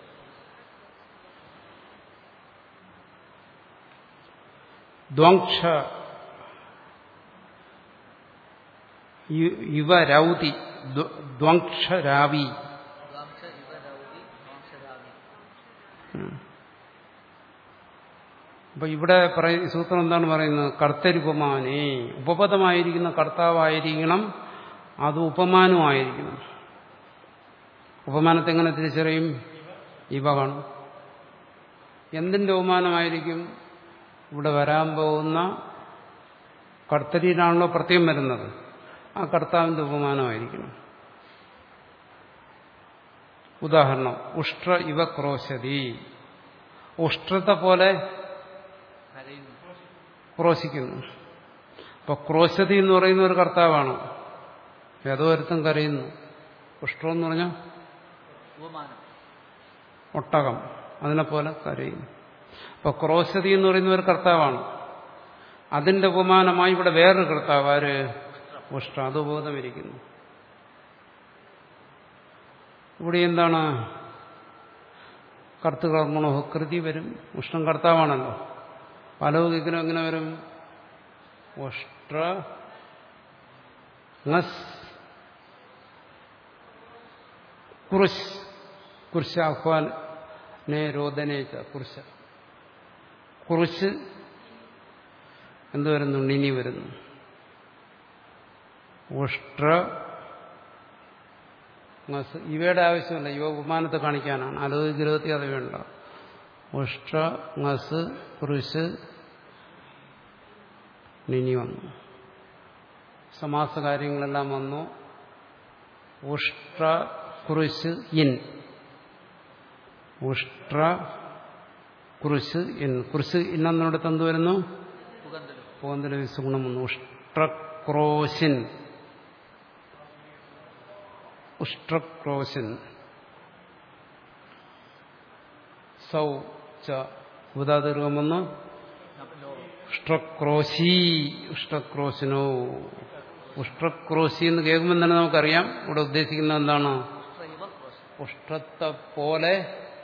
ദ്വംക്ഷ ഇവ രൗതി ദ്വംക്ഷരാവി ദ്വാംശ ഇവ രൗതി ദ്വാംശരാവി അപ്പൊ ഇവിടെ പറയ സൂത്രം എന്താണ് പറയുന്നത് കർത്തരുപമാനേ ഉപപദമായിരിക്കുന്ന കർത്താവായിരിക്കണം അത് ഉപമാനമായിരിക്കണം ഉപമാനത്തെ എങ്ങനെ തിരിച്ചറിയും ഇവ കാണും എന്തിന്റെ ഉപമാനമായിരിക്കും ഇവിടെ വരാൻ പോകുന്ന കർത്തരിയിലാണല്ലോ പ്രത്യം വരുന്നത് ആ കർത്താവിന്റെ ഉപമാനമായിരിക്കണം ഉദാഹരണം ഉഷ്ട്ര ഇവ ക്രോശതി ഉഷ്ട്രത്തെ പോലെ കരയുന്നു ക്രോശിക്കുന്നു അപ്പൊ ക്രോശതി എന്ന് പറയുന്ന ഒരു കർത്താവാണ് ഏതോ ഒരുത്തം കരയുന്നു ഉഷ്ട്രം എന്ന് പറഞ്ഞാൽ ഉപമാനം ഒട്ടകം അതിനെപ്പോലെ കരയുന്നു അപ്പൊ ക്രോശതി എന്ന് പറയുന്ന ഒരു കർത്താവാണ് അതിന്റെ ഉപമാനമായി ഇവിടെ വേറൊരു കർത്താവ് ആര് ഉഷ്ട്ര അത് ബോധമിരിക്കുന്നു ഇവിടെ എന്താണ് കർത്തകർമ്മണോ കൃതി വരും ഉഷ്ണം കർത്താവാണല്ലോ പലൗകികനും എങ്ങനെ വരും ഉഷ്ട്ര ങസ് കുറിശ് കുറിശാഹ്വാൻ രോദനേച്ച കുറിശ കുറിച്ച് എന്ത് വരുന്നു നിനി വരുന്നു ഉഷ്ട്ര ങസ് ഇവയുടെ ആവശ്യമില്ല ഇവ ഉപമാനത്തെ കാണിക്കാനാണ് അലോകി ഗ്രഹത്തിൽ അത് വേണ്ട ഉഷ്ട്ര ങസ് കുറിശ് നിനി വന്നു സമാസ കാര്യങ്ങളെല്ലാം വന്നു ഉഷ്ട്ര കുറിശ് ഇൻ ഉഷ്ട്ര കുറിശ് ഇൻ കുറിശ് ഇന്നെന്നിടത്ത് എന്ത് വരുന്നു പുകന്തലും പോന്തല വിസുഗുണം വന്നു ഉഷ്ട്രക്രോശിൻ ഉഷ്ട്രക്രോശിൻ സൗ ച ഉദാദീർഘം വന്ന് ലോകം ഉഷ്ട്രക്രോശി ഉഷ്ട്രക്രോശിനോ ഉഷ്ട്രക്രോശി എന്ന് കേൾക്കുമ്പോൾ തന്നെ നമുക്കറിയാം ഇവിടെ ഉദ്ദേശിക്കുന്നത് എന്താണ് ഇവ ക്രോശം ഉഷ്ട്രത്തെ പോലെ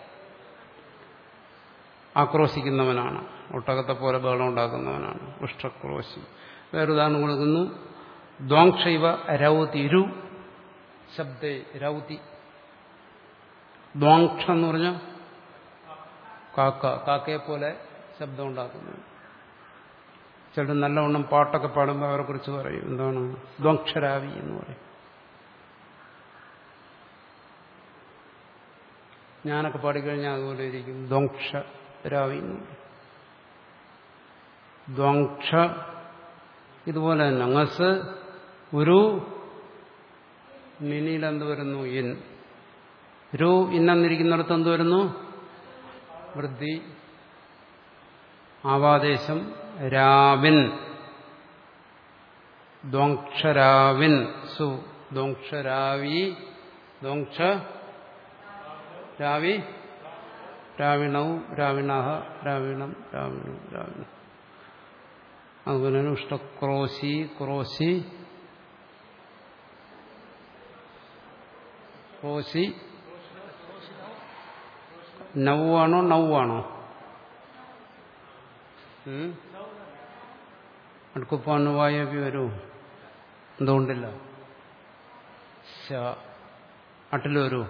ആക്രോശിക്കുന്നവനാണ് ഒട്ടകത്തെ പോലെ ബഹളം ഉണ്ടാക്കുന്നവനാണ് ഉഷ്ട്രക്രോശി വേറെ ഉദാഹരണം കൊടുക്കുന്നു ദ്വാങ്ക്ഷൈവ രൗതി രു ശബ്ദേ രൗതി ദ്വാങ്ക്ഷ എന്ന് പറഞ്ഞ കാക്ക കാക്കയെ പോലെ ശബ്ദം ഉണ്ടാക്കുന്നു ചിലർ നല്ലവണ്ണം പാട്ടൊക്കെ പാടുമ്പോൾ അവരെ കുറിച്ച് പറയും എന്താണ് ദ്വംക്ഷരാവി എന്ന് പറയും ഞാനൊക്കെ പാടിക്കഴിഞ്ഞാൽ അതുപോലെ ഇരിക്കും ദ്വംക്ഷരാവി എന്ന് പറയും ദ്വംക്ഷ ഇതുപോലെ തന്നെ അങ്ങസ് ഒരു മിനിയിൽ എന്ത് വരുന്നു ഇൻ രു ഇന്നെന്നിരിക്കുന്നിടത്ത് എന്ത് വരുന്നു വൃദ്ധി ആവാദേശം രാവിൻ ദ്വംക്ഷരാവിൻ സു ദ്വംക്ഷരാവി ദ്വംക്ഷ രാവി രാവിണവും രാവിണഹ രാവിണം രാവിണു രാവിണ അതുപോലെ തന്നെ ഉഷ്ടക്രോശി ക്രോശി ക്രോശി നൗവാണോ നൗവാണോ അടുക്കുപ്പാനുവായ വരൂ എന്തുകൊണ്ടില്ല ശ അട്ടിൽ വരൂ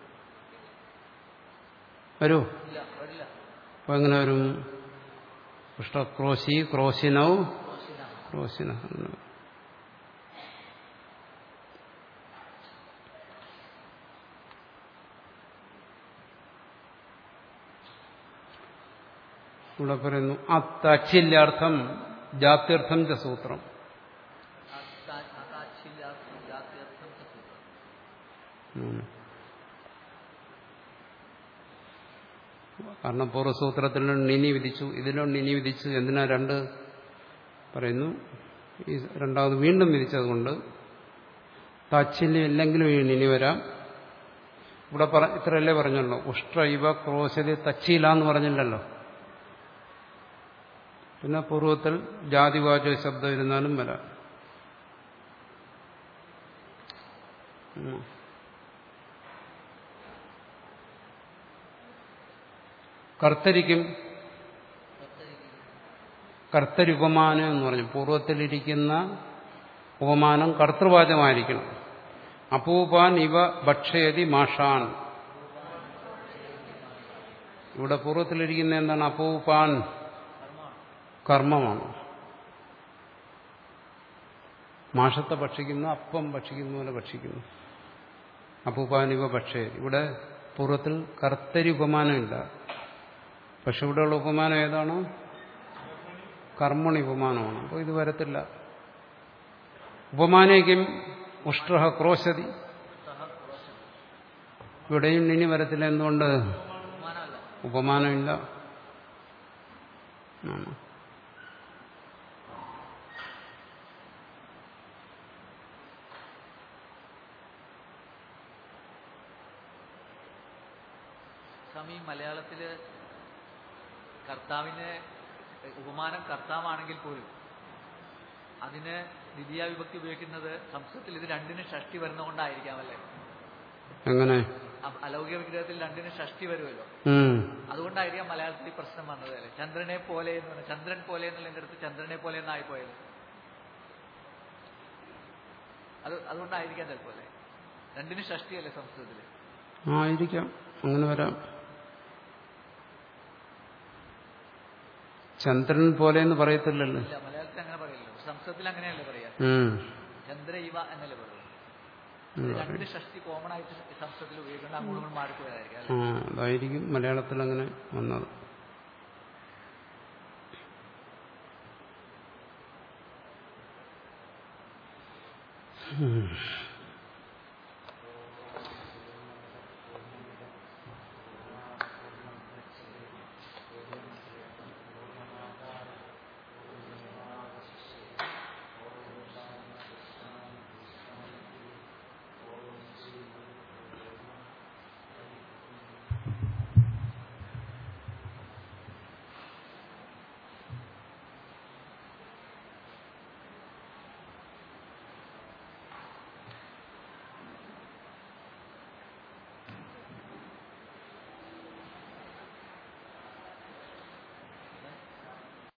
വരൂ ഇല്ല വരില്ല അപ്പൊ എങ്ങനെ വരും പുഷ്ടക്രോശി ക്രോശിനൗ ക്രോശിന ക്രോശിന എന്ന് വരും. ഇവിടെ പറയുന്നു അത്തച്ചില്യാർത്ഥം ജാത്യർത്ഥം ച സൂത്രം അതാച്ചില്ലാർത്ഥം ജാത്യർത്ഥം ച സൂത്രം ഉം. കാരണം പൂർവ്വസൂത്രത്തിൽ നിനി വിധിച്ചു ഇതിലും നിനി വിധിച്ചു എന്തിനാ രണ്ട് പറയുന്നു ഈ രണ്ടാമത് വീണ്ടും വിധിച്ചതുകൊണ്ട് താച്ഛല്യം ഇല്ലെങ്കിലും ഈ നിനി വരാം ഇവിടെ പറ ഇത്രയല്ലേ പറഞ്ഞല്ലോ ഉഷ്ട്ര ഇവ ക്രോശതി തച്ചില എന്ന് പറഞ്ഞില്ലല്ലോ പിന്നെ പൂർവ്വത്തിൽ ജാതിവാചക ശബ്ദം ഇരുന്നാലും വരാം ഉം. കർത്തരിക്കും കർത്തരി ഉപമാനം എന്ന് പറഞ്ഞു പൂർവ്വത്തിലിരിക്കുന്ന ഉപമാനം കർത്തൃവാചമായിരിക്കണം അപൂപാൻ ഇവ ഭക്ഷയതി മാഷാൻ ഇവിടെ പൂർവ്വത്തിലിരിക്കുന്ന എന്താണ് അപൂപാൻ കർമ്മമാണ് മാഷത്തെ ഭക്ഷിക്കുന്നു അപ്പം ഭക്ഷിക്കുന്ന പോലെ ഭക്ഷിക്കുന്നു അപൂപാനിവ പക്ഷേ ഇവിടെ പൂർവ്വത്തിൽ കർത്തരി ഉപമാനമില്ല പക്ഷെ ഇവിടെയുള്ള ഉപമാനം ഏതാണ് കർമ്മണി ഉപമാനമാണ് അപ്പോൾ ഇത് വരത്തില്ല ഉപമാനേക്കും ഉഷ്ട്ര ക്രോശതി ഇവിടെയും ഇനി വരത്തില്ല എന്തുകൊണ്ട് ബഹുമാനമല്ല ഉപമാനമില്ല ആണ്. സ്വാമി മലയാളത്തില് കർത്താവിന് ഉപമാനം കർത്താവാണെങ്കിൽ പോലും അതിന് ദ്വിതീയ വിഭക്തി ഉപയോഗിക്കുന്നത് സംസ്കൃതത്തിൽ ഇത് രണ്ടിന് ഷഷ്ടി വരുന്നതുകൊണ്ടായിരിക്കാമല്ലേ എങ്ങനെ അ- അലൗകിക വിഗ്രഹത്തിൽ രണ്ടിന് ഷഷ്ടി വരുമല്ലോ ഉം. അതുകൊണ്ടായിരിക്കാം മലയാളത്തിൽ ഈ പ്രശ്നം വന്നത് അല്ലേ ചന്ദ്രനെ പോലെ എന്ന് പറഞ്ഞാൽ ചന്ദ്രൻ പോലെ എന്നുള്ളതിന്റെ അടുത്ത് ചന്ദ്രനെ പോലെ എന്നായി പോയത് അത് അതുകൊണ്ടായിരിക്കാം ചിലപ്പോൾ അല്ലേ രണ്ടിന് ഷഷ്ടിയല്ലേ സംസ്കൃതത്തില് ആയിരിക്കാം അങ്ങനെ വരാം ചന്ദ്രൻ പോലെ എന്ന് പറയത്തില്ലല്ലോ ഇല്ല മലയാളത്തിൽ അങ്ങനെ പറയില്ലല്ലോ സംസ്കൃതത്തിൽ അങ്ങനെയല്ലേ പറയാ ഉം. ചന്ദ്ര ഇവ എന്നല്ലേ പറയുള്ളൂ ഉം, ഇത് രണ്ട് പറയും. ഷഷ്ടി കോമൺ ആയിട്ട് സംസ്കൃതത്തിൽ ഉപയോഗിക്കേണ്ട അങ്ങോട്ടും മാറിപ്പോയതായിരിക്കും ആ അല്ലേ? അതായിരിക്കും മലയാളത്തിൽ അങ്ങനെ വന്നത് ഉം.